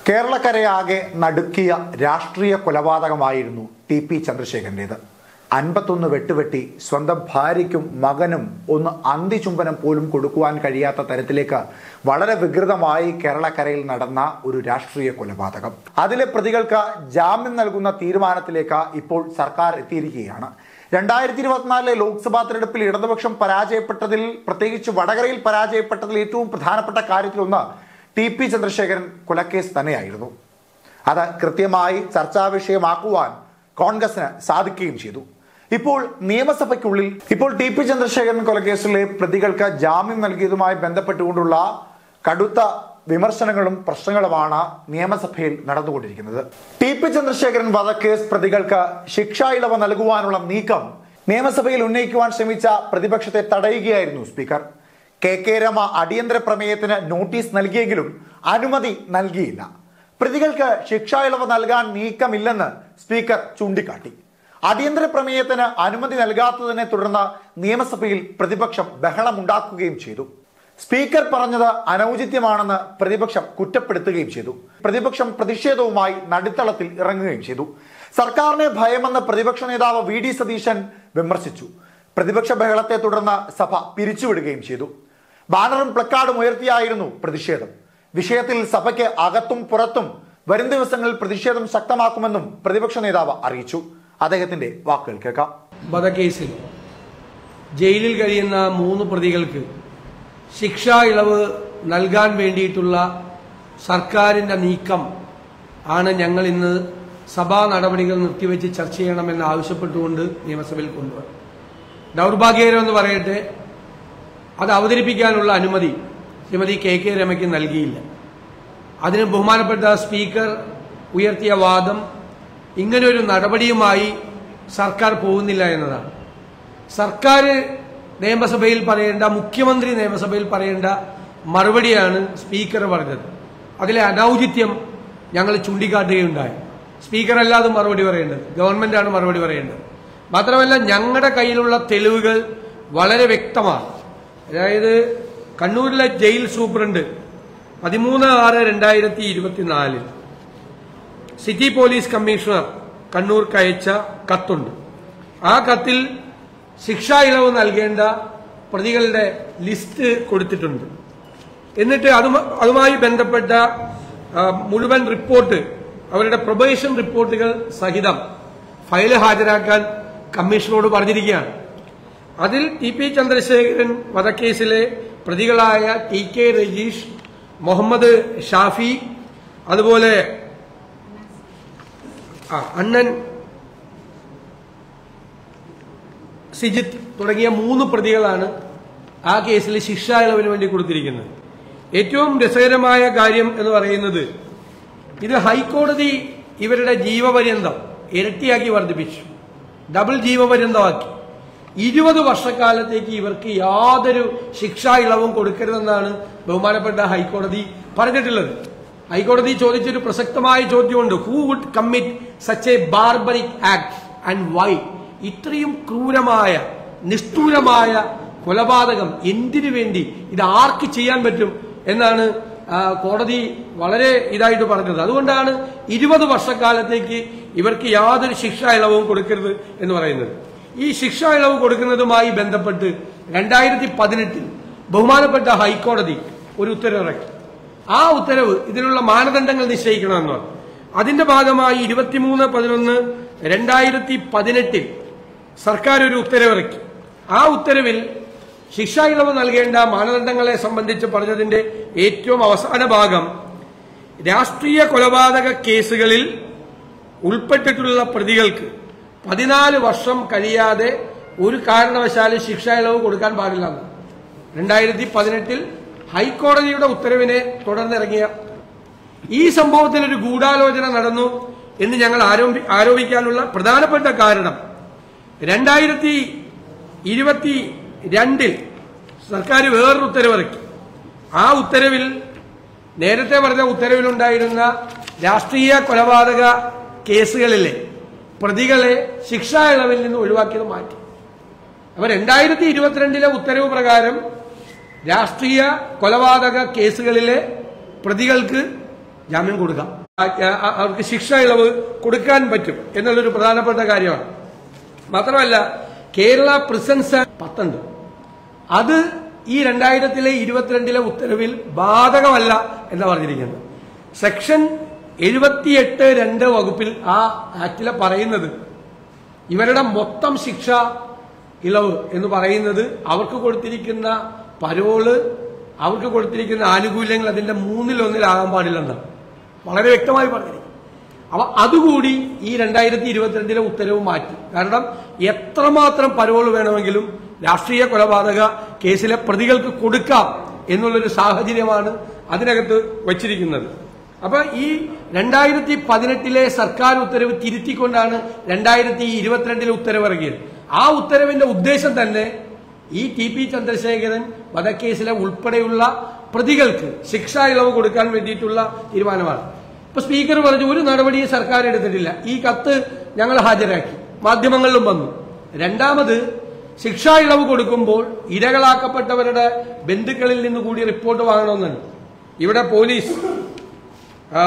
കേരളക്കരയാകെ നടുക്കിയ രാഷ്ട്രീയ കൊലപാതകമായിരുന്നു T P ചന്ദ്രശേഖരൻ്റേത് അൻപത്തൊന്ന് വെട്ടുവെട്ടി സ്വന്തം ഭാര്യയ്ക്കും മകനും ഒന്ന് അന്തിചുംബനം പോലും കൊടുക്കുവാൻ കഴിയാത്ത തരത്തിലേക്ക് വളരെ വികൃതമായി കേരളക്കരയിൽ നടന്ന ഒരു രാഷ്ട്രീയ കൊലപാതകം അതിലെ പ്രതികൾക്ക് ജാമ്യം നൽകുന്ന തീരുമാനത്തിലേക്ക് ഇപ്പോൾ സർക്കാർ എത്തിയിരിക്കുകയാണ് രണ്ടായിരത്തി ഇരുപത്തിനാലിലെ ലോക്സഭാ തെരഞ്ഞെടുപ്പിൽ ഇടതുപക്ഷം പരാജയപ്പെട്ടതിൽ പ്രത്യേകിച്ച് വടകരയിൽ പരാജയപ്പെട്ടതിൽ ഏറ്റവും പ്രധാനപ്പെട്ട കാര്യത്തിലൊന്ന് ടി പി ചന്ദ്രശേഖരൻ കൊലക്കേസ് തന്നെയായിരുന്നു അത് കൃത്യമായി ചർച്ചാ വിഷയമാക്കുവാൻ കോൺഗ്രസിന് സാധിക്കുകയും ചെയ്തു ഇപ്പോൾ നിയമസഭയ്ക്കുള്ളിൽ ഇപ്പോൾ ടി പി ചന്ദ്രശേഖരൻ കൊലക്കേസിലെ പ്രതികൾക്ക് ജാമ്യം നൽകിയതുമായി ബന്ധപ്പെട്ടുകൊണ്ടുള്ള കടുത്ത വിമർശനങ്ങളും പ്രശ്നങ്ങളുമാണ് നിയമസഭയിൽ നടന്നുകൊണ്ടിരിക്കുന്നത് ടി പി ചന്ദ്രശേഖരൻ വധക്കേസ് പ്രതികൾക്ക് ശിക്ഷാ ഇളവ് നൽകുവാനുള്ള നീക്കം നിയമസഭയിൽ ഉന്നയിക്കുവാൻ ശ്രമിച്ച പ്രതിപക്ഷത്തെ തടയുകയായിരുന്നു സ്പീക്കർ കെ കെ രമ അടിയന്തര പ്രമേയത്തിന് നോട്ടീസ് നൽകിയെങ്കിലും അനുമതി നൽകിയില്ല പ്രതികൾക്ക് ശിക്ഷാ ഇളവ് നൽകാൻ നീക്കമില്ലെന്ന് സ്പീക്കർ ചൂണ്ടിക്കാട്ടി അടിയന്തര പ്രമേയത്തിന് അനുമതി നൽകാത്തതിനെ തുടർന്ന് നിയമസഭയിൽ പ്രതിപക്ഷം ബഹളമുണ്ടാക്കുകയും ചെയ്തു സ്പീക്കർ പറഞ്ഞത് അനൗചിത്യമാണെന്ന് പ്രതിപക്ഷം കുറ്റപ്പെടുത്തുകയും ചെയ്തു പ്രതിപക്ഷം പ്രതിഷേധവുമായി നടുത്തളത്തിൽ ഇറങ്ങുകയും ചെയ്തു സർക്കാരിനെ ഭയമെന്ന് പ്രതിപക്ഷ നേതാവ് വി ഡി സതീശൻ വിമർശിച്ചു പ്രതിപക്ഷ ബഹളത്തെ തുടർന്ന് സഭ പിരിച്ചുവിടുകയും ചെയ്തു ബാനറും പ്ലക്കാർഡും ഉയർത്തിയായിരുന്നു പ്രതിഷേധം വിഷയത്തിൽ സഭയ്ക്ക് അകത്തും പുറത്തും വരും ദിവസങ്ങളിൽ പ്രതിഷേധം ശക്തമാക്കുമെന്നും പ്രതിപക്ഷ നേതാവ് അറിയിച്ചു അദ്ദേഹത്തിന്റെ വാക്കുകൾ കേൾക്കാം വധക്കേസിൽ ജയിലിൽ കഴിയുന്ന മൂന്ന് പ്രതികൾക്ക് ശിക്ഷാ ഇളവ് നൽകാൻ വേണ്ടിയിട്ടുള്ള സർക്കാരിന്റെ നീക്കം ആണ് ഞങ്ങൾ ഇന്ന് സഭാ നടപടികൾ നിർത്തിവെച്ച് ചർച്ച ചെയ്യണമെന്ന് ആവശ്യപ്പെട്ടുകൊണ്ട് നിയമസഭയിൽ കൊണ്ടുവന്നത് ദൗർഭാഗ്യകരമെന്ന് പറയട്ടെ അത് അവതരിപ്പിക്കാനുള്ള അനുമതി ശ്രീമതി കെ കെ രമയ്ക്ക് നൽകിയില്ല അതിന് ബഹുമാനപ്പെട്ട സ്പീക്കർ ഉയർത്തിയ വാദം ഇങ്ങനൊരു നടപടിയുമായി സർക്കാർ പോകുന്നില്ല എന്നതാണ് സർക്കാർ നിയമസഭയിൽ പറയേണ്ട മുഖ്യമന്ത്രി നിയമസഭയിൽ പറയേണ്ട മറുപടിയാണ് സ്പീക്കർ പറഞ്ഞത് അതിലെ അനൌചിത്യം ഞങ്ങൾ ചൂണ്ടിക്കാട്ടുകയുണ്ടായി സ്പീക്കർ അല്ലാതെ മറുപടി പറയേണ്ടത് ഗവൺമെന്റാണ് മറുപടി പറയേണ്ടത് മാത്രമല്ല ഞങ്ങളുടെ കയ്യിലുള്ള തെളിവുകൾ വളരെ വ്യക്തമാണ് അതായത് കണ്ണൂരിലെ ജയിൽ സൂപ്രണ്ട് പതിമൂന്ന് ആറ് രണ്ടായിരത്തി ഇരുപത്തിനാലിൽ സിറ്റി പോലീസ് കമ്മീഷണർ കണ്ണൂർക്ക് അയച്ച കത്തുണ്ട് ആ കത്തിൽ ശിക്ഷാ ഇളവ് നൽകേണ്ട പ്രതികളുടെ ലിസ്റ്റ് കൊടുത്തിട്ടുണ്ട് എന്നിട്ട് അതുമ- അതുമായി ബന്ധപ്പെട്ട ആ, മുഴുവൻ റിപ്പോർട്ട് അവരുടെ പ്രൊബേഷൻ റിപ്പോർട്ടുകൾ സഹിതം ഫയൽ ഹാജരാക്കാൻ കമ്മീഷനോട് പറഞ്ഞിരിക്കുകയാണ് അതിൽ ടി പി ചന്ദ്രശേഖരൻ വധക്കേസിലെ പ്രതികളായ ടി കെ രജീഷ് മുഹമ്മദ് ഷാഫി അതുപോലെ ആ, അണ്ണൻ സിജിത്ത് തുടങ്ങിയ മൂന്ന് പ്രതികളാണ് ആ കേസിൽ ശിക്ഷാ ഇളവിന് വേണ്ടി കൊടുത്തിരിക്കുന്നത് ഏറ്റവും രസകരമായ കാര്യം എന്ന് പറയുന്നത് ഇത് ഹൈക്കോടതി ഇവരുടെ ജീവപര്യന്തം ഇരട്ടിയാക്കി വർദ്ധിപ്പിച്ചു ഡബിൾ ജീവപര്യന്തമാക്കി ഇരുപത് വർഷക്കാലത്തേക്ക് ഇവർക്ക് യാതൊരു ശിക്ഷാ ഇളവും കൊടുക്കരുതെന്നാണ് ബഹുമാനപ്പെട്ട ഹൈക്കോടതി പറഞ്ഞിട്ടുള്ളത് ഹൈക്കോടതി ചോദിച്ചൊരു പ്രസക്തമായ ചോദ്യമുണ്ട് who would commit such a barbaric act and why ഇത്രയും ക്രൂരമായ നിഷ്ഠൂരമായ കൊലപാതകം എന്തിനു വേണ്ടി ഇത് ആർക്ക് ചെയ്യാൻ പറ്റും എന്നാണ് ആ, കോടതി വളരെ ഇതായിട്ട് പറഞ്ഞത് അതുകൊണ്ടാണ് ഇരുപത് വർഷക്കാലത്തേക്ക് ഇവർക്ക് യാതൊരു ശിക്ഷാ ഇളവും കൊടുക്കരുത് എന്ന് പറയുന്നത് ഈ ശിക്ഷാ ഇളവ് കൊടുക്കുന്നതുമായി ബന്ധപ്പെട്ട് രണ്ടായിരത്തി പതിനെട്ടിൽ ബഹുമാനപ്പെട്ട ഹൈക്കോടതി ഒരു ഉത്തരവിറക്കി ആ ഉത്തരവ് ഇതിനുള്ള മാനദണ്ഡങ്ങൾ നിശ്ചയിക്കണമെന്ന് പറഞ്ഞു അതിന്റെ ഭാഗമായി ഇരുപത്തിമൂന്ന് പതിനൊന്ന് രണ്ടായിരത്തി പതിനെട്ടിൽ സർക്കാർ ഒരു ഉത്തരവിറക്കി ആ ഉത്തരവിൽ ശിക്ഷാ ഇളവ് നൽകേണ്ട മാനദണ്ഡങ്ങളെ സംബന്ധിച്ച് പറഞ്ഞതിന്റെ ഏറ്റവും അവസാന ഭാഗം രാഷ്ട്രീയ കൊലപാതക കേസുകളിൽ ഉൾപ്പെട്ടിട്ടുള്ള പ്രതികൾക്ക് പതിനാല് വർഷം കഴിയാതെ ഒരു കാരണവശാലും ശിക്ഷാ ഇളവ് കൊടുക്കാൻ പാടില്ല എന്ന്. രണ്ടായിരത്തി പതിനെട്ടിൽ ഹൈക്കോടതിയുടെ ഉത്തരവിനെ തുടർന്നിറങ്ങിയ ഈ സംഭവത്തിൽ ഒരു ഗൂഢാലോചന നടന്നു എന്ന് ഞങ്ങൾ ആരോപി ആരോപിക്കാനുള്ള പ്രധാനപ്പെട്ട കാരണം രണ്ടായിരത്തി ഇരുപത്തി രണ്ടിൽ സർക്കാർ വേറൊരു ഉത്തരവിറക്കി ആ ഉത്തരവിൽ നേരത്തെ പറഞ്ഞ ഉത്തരവിലുണ്ടായിരുന്ന രാഷ്ട്രീയ കൊലപാതക കേസുകളിലെ പ്രതികളെ ശിക്ഷാ ഇളവിൽ നിന്ന് ഒഴിവാക്കിയത് മാറ്റി അപ്പൊ രണ്ടായിരത്തി ഇരുപത്തിരണ്ടിലെ ഉത്തരവ് പ്രകാരം രാഷ്ട്രീയ കൊലപാതക കേസുകളിലെ പ്രതികൾക്ക് ജാമ്യം കൊടുക്കാം ആ, ആ, അവർക്ക് ശിക്ഷ ഇളവ് കൊടുക്കാൻ പറ്റും എന്നുള്ളൊരു പ്രധാനപ്പെട്ട കാര്യമാണ് മാത്രമല്ല കേരള പ്രിസൻസ് പത്തുണ്ട് അത് ഈ രണ്ടായിരത്തിലെ ഇരുപത്തിരണ്ടിലെ ഉത്തരവിൽ ബാധകമല്ല എന്ന് പറഞ്ഞിരിക്കുന്നത് സെക്ഷൻ എഴുപത്തിയെട്ട് രണ്ട് വകുപ്പിൽ ആ ആക്ടിലെ പറയുന്നത് ഇവരുടെ മൊത്തം ശിക്ഷ ഇളവ് എന്ന് പറയുന്നത് അവർക്ക് കൊടുത്തിരിക്കുന്ന പരോള് അവർക്ക് കൊടുത്തിരിക്കുന്ന ആനുകൂല്യങ്ങൾ അതിന്റെ മൂന്നിലൊന്നിലാകാൻ പാടില്ലെന്നാണ് വളരെ വ്യക്തമായി പറഞ്ഞിരിക്കും അപ്പൊ അതുകൂടി ഈ രണ്ടായിരത്തി ഇരുപത്തിരണ്ടിലെ ഉത്തരവ് മാറ്റി കാരണം എത്രമാത്രം പരോള് വേണമെങ്കിലും രാഷ്ട്രീയ കൊലപാതക കേസിലെ പ്രതികൾക്ക് കൊടുക്കാം എന്നുള്ളൊരു സാഹചര്യമാണ് അതിനകത്ത് വച്ചിരിക്കുന്നത് അപ്പൊ ഈ രണ്ടായിരത്തി പതിനെട്ടിലെ സർക്കാർ ഉത്തരവ് തിരുത്തിക്കൊണ്ടാണ് രണ്ടായിരത്തി ഇരുപത്തിരണ്ടിലെ ഉത്തരവ് ഇറങ്ങിയത് ആ ഉത്തരവിന്റെ ഉദ്ദേശം തന്നെ ഈ ടി പി ചന്ദ്രശേഖരൻ വധക്കേസിലെ ഉൾപ്പെടെയുള്ള പ്രതികൾക്ക് ശിക്ഷാ ഇളവ് കൊടുക്കാൻ വേണ്ടിയിട്ടുള്ള തീരുമാനമാണ് ഇപ്പൊ സ്പീക്കർ പറഞ്ഞു ഒരു നടപടിയും സർക്കാർ എടുത്തിട്ടില്ല ഈ കത്ത് ഞങ്ങൾ ഹാജരാക്കി മാധ്യമങ്ങളിലും വന്നു രണ്ടാമത് ശിക്ഷാ ഇളവ് കൊടുക്കുമ്പോൾ ഇരകളാക്കപ്പെട്ടവരുടെ ബന്ധുക്കളിൽ നിന്ന് കൂടി റിപ്പോർട്ട് വാങ്ങണമെന്നുണ്ട് ഇവിടെ പോലീസ് ആ,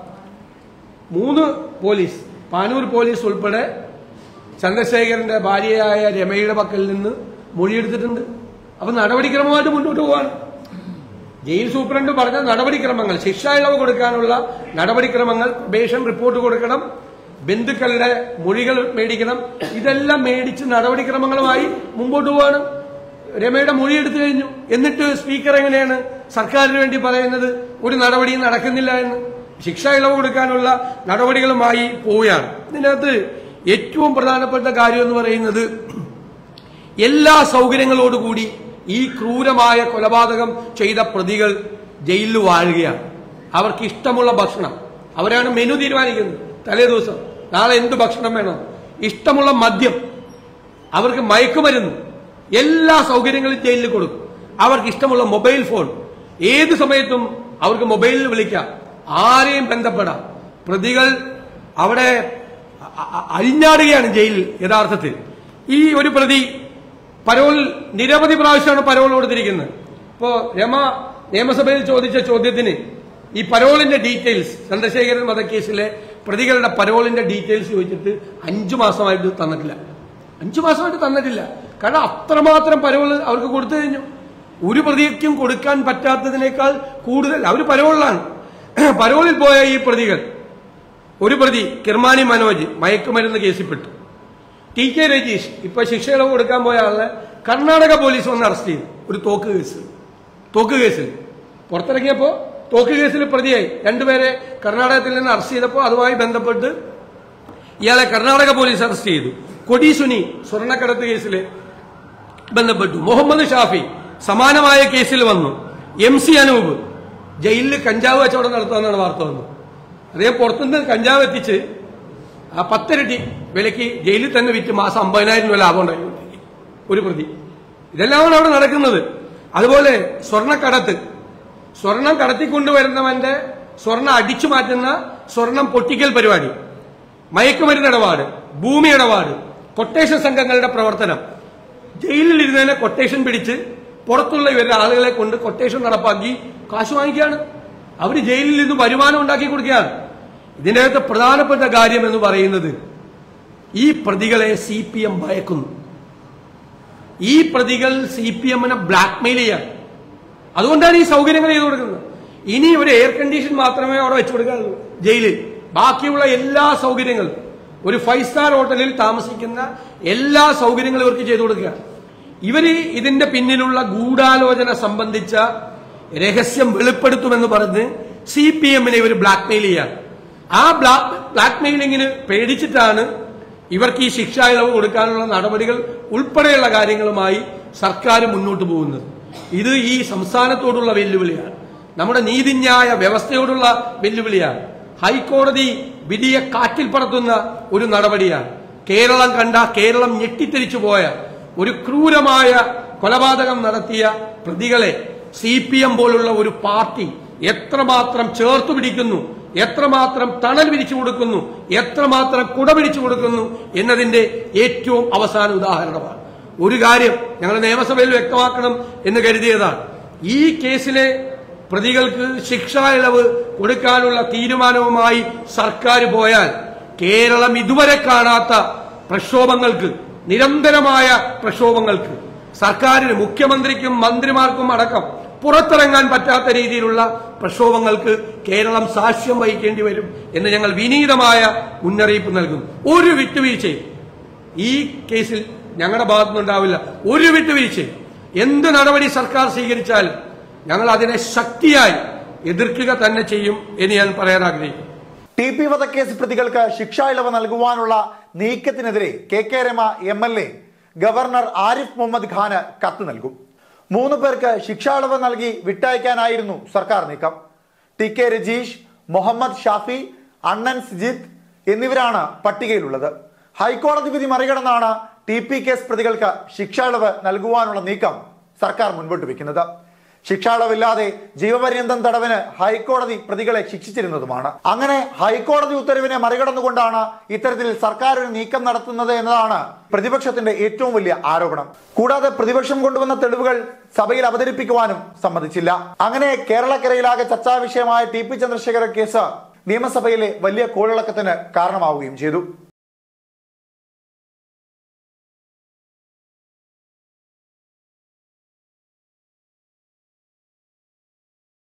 മൂന്ന് പോലീസ് പാനൂർ പോലീസ് ഉൾപ്പെടെ ചന്ദ്രശേഖരന്റെ ഭാര്യയായ രമയുടെ പക്കൽ നിന്ന് മൊഴിയെടുത്തിട്ടുണ്ട് അപ്പൊ നടപടിക്രമമായിട്ട് മുന്നോട്ട് പോവാണ് ജയിൽ സൂപ്രണ്ട് പറഞ്ഞ നടപടിക്രമങ്ങൾ ശിക്ഷാ ഇളവ് കൊടുക്കാനുള്ള നടപടിക്രമങ്ങൾ പ്രൊബേഷൻ റിപ്പോർട്ട് കൊടുക്കണം ബന്ധുക്കളുടെ മൊഴികൾ മേടിക്കണം ഇതെല്ലാം മേടിച്ച് നടപടിക്രമങ്ങളുമായി മുമ്പോട്ട് പോവാണ് രമയുടെ മൊഴി എടുത്തു കഴിഞ്ഞു എന്നിട്ട് സ്പീക്കർ എങ്ങനെയാണ് സർക്കാരിന് വേണ്ടി പറയുന്നത് ഒരു നടപടിയും നടക്കുന്നില്ല എന്ന് ശിക്ഷ ഇളവ് കൊടുക്കാനുള്ള നടപടികളുമായി പോവുകയാണ് ഇതിനകത്ത് ഏറ്റവും പ്രധാനപ്പെട്ട കാര്യം എന്ന് പറയുന്നത് എല്ലാ സൗകര്യങ്ങളോടുകൂടി ഈ ക്രൂരമായ കൊലപാതകം ചെയ്ത പ്രതികൾ ജയിലിൽ വാഴുകയാണ് അവർക്ക് ഇഷ്ടമുള്ള ഭക്ഷണം അവരാണ് മെനു തീരുമാനിക്കുന്നത് തലേ ദിവസം നാളെ എന്ത് ഭക്ഷണം വേണം ഇഷ്ടമുള്ള മദ്യം അവർക്ക് മയക്കുമരുന്ന് എല്ലാ സൗകര്യങ്ങളും ജയിലിൽ കൊടുക്കും അവർക്ക് ഇഷ്ടമുള്ള മൊബൈൽ ഫോൺ ഏത് സമയത്തും അവർക്ക് മൊബൈലിൽ വിളിക്കാം ആരെയും ബന്ധപ്പെടാം പ്രതികൾ അവിടെ അ- അ- അഴിഞ്ഞാടുകയാണ് ജയിലിൽ യഥാർത്ഥത്തിൽ ഈ ഒരു പ്രതി പരോൾ നിരവധി പ്രാവശ്യമാണ് പരോൾ കൊടുത്തിരിക്കുന്നത് ഇപ്പോ രമ നിയമസഭയിൽ ചോദിച്ച ചോദ്യത്തിന് ഈ പരോളിന്റെ ഡീറ്റെയിൽസ് ചന്ദ്രശേഖരൻ വധക്കേസിലെ പ്രതികളുടെ പരോളിന്റെ ഡീറ്റെയിൽസ് ചോദിച്ചിട്ട് അഞ്ചു മാസമായിട്ട് തന്നിട്ടില്ല അഞ്ചു മാസമായിട്ട് തന്നിട്ടില്ല കാരണം അത്രമാത്രം പരോള് അവർക്ക് കൊടുത്തു കഴിഞ്ഞു ഒരു പ്രതിക്കും കൊടുക്കാൻ പറ്റാത്തതിനേക്കാൾ കൂടുതൽ അവർ പരോളിലാണ് പരോളിൽ പോയ ഈ പ്രതികൾ ഒരു പ്രതി കിർമാനി മനോജ് മയക്കുമരുന്ന് കേസിൽപ്പെട്ടു ടി കെ രജീഷ് ഇപ്പൊ ശിക്ഷ ഇളവ് കൊടുക്കാൻ പോയ ആളെ കർണാടക പോലീസ് വന്ന് അറസ്റ്റ് ചെയ്തു ഒരു തോക്ക് കേസ് തോക്ക് കേസിൽ പുറത്തിറങ്ങിയപ്പോ തോക്ക് കേസിൽ പ്രതിയായി രണ്ടുപേരെ കർണാടകത്തിൽ നിന്ന് അറസ്റ്റ് ചെയ്തപ്പോൾ അതുമായി ബന്ധപ്പെട്ട് ഇയാളെ കർണാടക പോലീസ് അറസ്റ്റ് ചെയ്തു കൊടി സുനി സ്വർണ്ണക്കടത്ത് കേസിൽ ബന്ധപ്പെട്ടു മുഹമ്മദ് ഷാഫി സമാനമായ കേസിൽ വന്നു എം സി അനൂപ് ജയിലിൽ കഞ്ചാവ് കച്ചവടം നടത്തുമെന്നാണ് വാർത്ത വന്നത് അദ്ദേഹം പുറത്തുനിന്ന് കഞ്ചാവ് എത്തിച്ച് ആ പത്തിരട്ടി വിലയ്ക്ക് ജയിലിൽ തന്നെ വിറ്റ് മാസം അമ്പതിനായിരം രൂപ ലാഭം ഉണ്ടായി ഒരു പ്രതി ഇതെല്ലാമാണ് അവിടെ നടക്കുന്നത് അതുപോലെ സ്വർണ്ണക്കടത്ത് സ്വർണം കടത്തിക്കൊണ്ടുവരുന്നവന്റെ സ്വർണം അടിച്ചു മാറ്റുന്ന സ്വർണം പൊട്ടിക്കൽ പരിപാടി മയക്കുമരുന്ന് ഇടപാട് ഭൂമി ഇടപാട് കൊട്ടേഷൻ സംഘങ്ങളുടെ പ്രവർത്തനം ജയിലിൽ ഇരുന്നതിനെ കൊട്ടേഷൻ പിടിച്ച് പുറത്തുള്ള ഇവരുടെ ആളുകളെ കൊണ്ട് കൊട്ടേഷൻ നടപ്പാക്കി കാശ് വാങ്ങിക്കുകയാണ് അവർ ജയിലിൽ നിന്ന് വരുമാനം ഉണ്ടാക്കി കൊടുക്കുകയാണ് ഇതിന്റെ അകത്ത് പ്രധാനപ്പെട്ട കാര്യം എന്ന് പറയുന്നത് ഈ പ്രതികളെ സി പി എം ഭയക്കുന്നു ഈ പ്രതികൾ സി പി എമ്മിനെ ബ്ലാക്ക്മെയിൽ ചെയ്യാൻ അതുകൊണ്ടാണ് ഈ സൗകര്യങ്ങൾ ചെയ്തു കൊടുക്കുന്നത് ഇനി ഒരു എയർ കണ്ടീഷൻ മാത്രമേ അവിടെ വെച്ചു കൊടുക്കാറുള്ളൂ ജയിലിൽ ബാക്കിയുള്ള എല്ലാ സൗകര്യങ്ങളും ഒരു ഫൈവ് സ്റ്റാർ ഹോട്ടലിൽ താമസിക്കുന്ന എല്ലാ സൗകര്യങ്ങളും ഇവർക്ക് ചെയ്തു കൊടുക്കുക ഇവര് ഇതിന്റെ പിന്നിലുള്ള ഗൂഢാലോചന സംബന്ധിച്ച രഹസ്യം വെളിപ്പെടുത്തുമെന്ന് പറഞ്ഞ് സി പി എമ്മിനെ ഇവർ ബ്ലാക്ക്മെയിൽ ചെയ്യാൻ ആ ബ്ലാക്ക്മെയിലിങ്ങിന് പേടിച്ചിട്ടാണ് ഇവർക്ക് ഈ ശിക്ഷാ ഇളവ് കൊടുക്കാനുള്ള നടപടികൾ ഉൾപ്പെടെയുള്ള കാര്യങ്ങളുമായി സർക്കാർ മുന്നോട്ട് പോകുന്നത് ഇത് ഈ സംസ്ഥാനത്തോടുള്ള വെല്ലുവിളിയാണ് നമ്മുടെ നീതിന്യായ വ്യവസ്ഥയോടുള്ള വെല്ലുവിളിയാണ് ഹൈക്കോടതി വിധിയെ കാറ്റിൽ പറത്തുന്ന ഒരു നടപടിയാണ് കേരളം കണ്ട കേരളം ഞെട്ടിത്തിരിച്ചു പോയ ഒരു ക്രൂരമായ കൊലപാതകം നടത്തിയ പ്രതികളെ സി പി എം പോലുള്ള ഒരു പാർട്ടി എത്രമാത്രം ചേർത്തു പിടിക്കുന്നു എത്രമാത്രം തണൽ വിരിച്ചു കൊടുക്കുന്നു എത്രമാത്രം കുട പിടിച്ചു കൊടുക്കുന്നു എന്നതിന്റെ ഏറ്റവും അവസാന ഉദാഹരണമാണ് ഒരു കാര്യം ഞങ്ങൾ നിയമസഭയിൽ വ്യക്തമാക്കണം എന്ന് കരുതിയതാണ് ഈ കേസിലെ പ്രതികൾക്ക് ശിക്ഷാ ഇളവ് കൊടുക്കാനുള്ള തീരുമാനവുമായി സർക്കാർ പോയാൽ കേരളം ഇതുവരെ കാണാത്ത പ്രക്ഷോഭങ്ങൾക്ക് നിരന്തരമായ പ്രക്ഷോഭങ്ങൾക്ക് സർക്കാരിന് മുഖ്യമന്ത്രിക്കും മന്ത്രിമാർക്കും അടക്കം പുറത്തിറങ്ങാൻ പറ്റാത്ത രീതിയിലുള്ള പ്രക്ഷോഭങ്ങൾക്ക് കേരളം സാക്ഷ്യം വഹിക്കേണ്ടി വരും എന്ന് ഞങ്ങൾ വിനീതമായ മുന്നറിയിപ്പ് നൽകുന്നു ഒരു വിട്ടുവീഴ്ചയും ഈ കേസിൽ ഞങ്ങളുടെ ഭാഗത്തുനിന്നുണ്ടാവില്ല ഒരു വിട്ടുവീഴ്ചയും എന്ത് നടപടി സർക്കാർ സ്വീകരിച്ചാലും ഞങ്ങൾ അതിനെ ശക്തിയായി എതിർക്കുക തന്നെ ചെയ്യും എന്ന് ഞാൻ പറയാൻ ആഗ്രഹിക്കുന്നു ടി പി വധക്കേസ് പ്രതികൾക്ക് ശിക്ഷാ ഇളവ് നൽകുവാനുള്ള നീക്കത്തിനെതിരെ K K Rema M L A governor Arif Muhammad ഖാന് കത്ത് നൽകും മൂന്ന് പേർക്ക് ശിക്ഷാ ഇളവ് നൽകി വിട്ടയക്കാനായിരുന്നു സർക്കാർ നീക്കം ടി കെ രജീഷ് മുഹമ്മദ് ഷാഫി അണ്ണൻ സിജിത്ത് എന്നിവരാണ് പട്ടികയിലുള്ളത് ഹൈക്കോടതി വിധി മറികടന്നാണ് ടി പി കേസ് പ്രതികൾക്ക് ശിക്ഷാ ഇളവ് നൽകുവാനുള്ള നീക്കം സർക്കാർ മുൻപോട്ട് വെക്കുന്നത് ശിക്ഷാളവില്ലാതെ ജീവപര്യന്തം തടവിന് ഹൈക്കോടതി പ്രതികളെ ശിക്ഷിച്ചിരുന്നതുമാണ് അങ്ങനെ ഹൈക്കോടതി ഉത്തരവിനെ മറികടന്നുകൊണ്ടാണ് ഇത്തരത്തിൽ സർക്കാർ ഒരു നീക്കം നടത്തുന്നത് എന്നതാണ് പ്രതിപക്ഷത്തിന്റെ ഏറ്റവും വലിയ ആരോപണം കൂടാതെ പ്രതിപക്ഷം കൊണ്ടുവന്ന തെളിവുകൾ സഭയിൽ അവതരിപ്പിക്കുവാനും സമ്മതിച്ചില്ല അങ്ങനെ കേരളക്കരയിലാകെ ചർച്ചാ വിഷയമായ ടി പി ചന്ദ്രശേഖര കേസ് നിയമസഭയിലെ വലിയ കോളിളക്കത്തിന് കാരണമാവുകയും ചെയ്തു